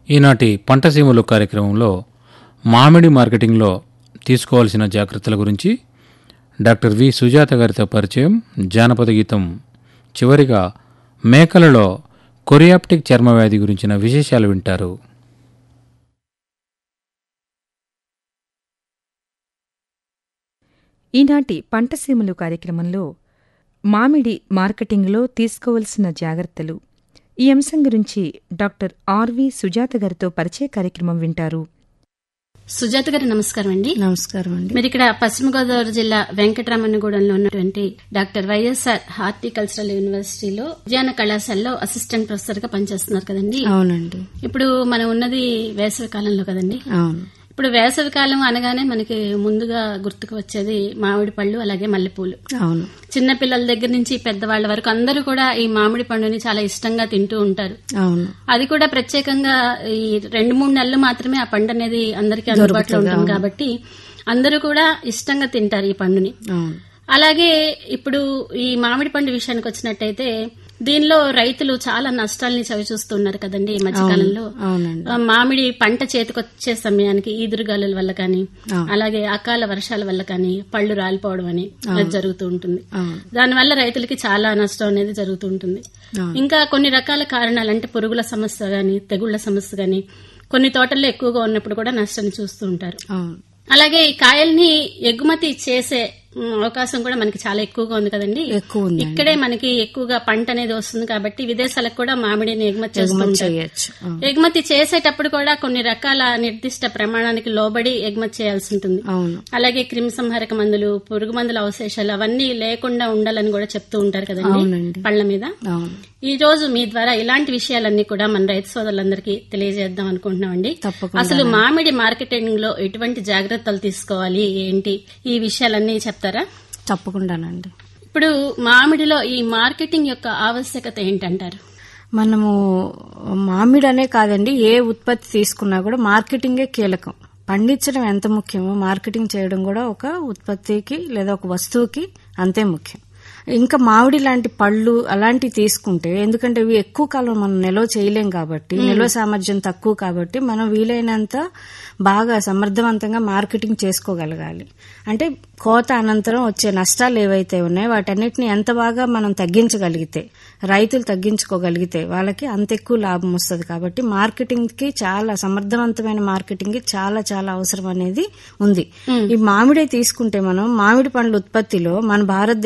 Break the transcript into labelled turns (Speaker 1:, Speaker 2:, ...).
Speaker 1: ఈనాటి పంట సీమలు కార్యక్రమంలో మామిడి మార్కెటింగ్లో తీసుకోవాల్సిన జాగ్రత్తల గురించి డాక్టర్ వి సుజాత గారితో పరిచయం జానపద గీతం చివరిగా మేకలలో కొరియాప్టిక్ చర్మ వ్యాధి గురించిన విశేషాలు వింటారు
Speaker 2: ఈనాటి పంటసీమలు కార్యక్రమంలో మామిడి మార్కెటింగ్లో తీసుకోవలసిన జాగ్రత్తలు ఈ అంశం గురించి డాక్టర్ ఆర్వి సుజాత గారితో పరిచయ కార్యక్రమం వింటారు
Speaker 3: సుజాత గారు నమస్కారం అండి
Speaker 4: నమస్కారం అండి
Speaker 3: మీరు ఇక్కడ పశ్చిమ గోదావరి జిల్లా వెంకటరమణగూడెంలో ఉన్నటువంటి డాక్టర్ వైఎస్ఆర్ హార్టికల్చరల్ యూనివర్సిటీలో ఉద్యాన కళాశాలలో అసిస్టెంట్ ప్రొఫెసర్ గా పనిచేస్తున్నారు కదండి
Speaker 4: అవునండి
Speaker 3: ఇప్పుడు మనం ఉన్నది వేసవి కాలంలో కదండి
Speaker 4: అవును
Speaker 3: ఇప్పుడు వేసవి కాలం అనగానే మనకి ముందుగా గుర్తుకు వచ్చేది మామిడి పళ్ళు అలాగే మల్లెపూలు
Speaker 4: అవును
Speaker 3: చిన్న పిల్లల దగ్గర నుంచి పెద్దవాళ్ల వరకు అందరూ కూడా ఈ మామిడి పండుని చాలా ఇష్టంగా తింటూ ఉంటారు
Speaker 4: అవును
Speaker 3: అది కూడా ప్రత్యేకంగా ఈ రెండు మూడు నెలలు మాత్రమే ఆ పండు అనేది అందరికీ అందుబాటులో ఉంటుంది కాబట్టి అందరూ కూడా ఇష్టంగా తింటారు ఈ పండుని
Speaker 4: అవును
Speaker 3: అలాగే ఇప్పుడు ఈ మామిడి పండు విషయానికి వచ్చినట్టయితే దీనిలో రైతులు చాలా నష్టాలని చవి చూస్తున్నారు కదండి ఈ మధ్యకాలంలో
Speaker 4: అవునండి
Speaker 3: ఆ, మామిడి పంట చేతికొచ్చే సమయానికి ఈదురుగాలుల వల్ల కానీ అలాగే అకాల వర్షాల వల్ల కానీ పళ్ళు రాలిపోవడం అని అది జరుగుతూ ఉంటుంది
Speaker 4: అవును
Speaker 3: దానివల్ల రైతులకి చాలా నష్టం అనేది జరుగుతూ ఉంటుంది
Speaker 4: అవును.
Speaker 3: ఇంకా కొన్ని రకాల కారణాలు అంటే పురుగుల సమస్య గాని తెగుళ్ల సమస్య గాని కొన్ని తోటల్లో ఎక్కువగా ఉన్నప్పుడు కూడా నష్టాన్ని చూస్తూ ఉంటారు
Speaker 4: అవును
Speaker 3: అలాగే ఈ కాయల్ని ఎగుమతి చేసే ఉమ్, అవకాశం కూడా మనకి చాలా ఎక్కువగా ఉంది కదండి
Speaker 4: ఎక్కువ ఉంది
Speaker 3: ఇక్కడే మనకి ఎక్కువగా పంట అనేది వస్తుంది కాబట్టి విదేశాలకు కూడా మామిడిని ఎగుమతి చేస్తూ ఉంటారు
Speaker 4: చేయొచ్చు అవును.
Speaker 3: ఎగుమతి చేసేటప్పుడు కూడా కొన్ని రకాల నిర్దిష్ట ప్రమాణానికి లోబడి ఎగుమతి చేయాల్సి ఉంటుంది
Speaker 4: అవును
Speaker 3: అలాగే క్రిమిసంహారక మందులు పురుగు మందుల అవశేషాలు అవన్నీ లేకుండా ఉండాలని కూడా చెప్తూ ఉంటారు కదండి
Speaker 4: అవునండి.
Speaker 3: పళ్ళ మీద
Speaker 4: అవును
Speaker 3: ఈ రోజు మీ ద్వారా ఇలాంటి విషయాలన్నీ కూడా మన రైతు సోదరులందరికీ తెలియజేద్దాం అనుకుంటున్నామండి
Speaker 4: తప్పకుండా
Speaker 3: అసలు మామిడి మార్కెటింగ్ లో ఎటువంటి జాగ్రత్తలు తీసుకోవాలి ఏంటి ఈ విషయాలన్నీ చెప్తారా
Speaker 4: తప్పకుండానండి
Speaker 3: ఇప్పుడు మామిడిలో ఈ మార్కెటింగ్ యొక్క ఆవశ్యకత ఏంటంటారు
Speaker 4: మనము మామిడి అనే కాదండి ఏ ఉత్పత్తి తీసుకున్నా కూడా మార్కెటింగే కీలకం పండించడం ఎంత ముఖ్యమో మార్కెటింగ్ చేయడం కూడా ఒక ఉత్పత్తికి లేదా ఒక వస్తువుకి అంతే ముఖ్యం ఇంకా మామిడి లాంటి పళ్ళు అలాంటివి తీసుకుంటే ఎందుకంటే ఇవి ఎక్కువ కాలం మనం నిల్వ చేయలేం కాబట్టి నిల్వ సామర్థ్యం తక్కువ కాబట్టి మనం వీలైనంత బాగా సమర్థవంతంగా మార్కెటింగ్ చేసుకోగలగాలి అంటే కోత అనంతరం వచ్చే నష్టాలు ఏవైతే ఉన్నాయో వాటన్నిటిని ఎంత బాగా మనం తగ్గించగలిగితే రైతులు తగ్గించుకోగలిగితే వాళ్ళకి అంత ఎక్కువ లాభం వస్తుంది కాబట్టి మార్కెటింగ్ కి చాలా సమర్థవంతమైన మార్కెటింగ్ కి చాలా చాలా అవసరం అనేది ఉంది ఈ మామిడి తీసుకుంటే మనం మామిడి పండ్ల ఉత్పత్తిలో మన భారతదేశం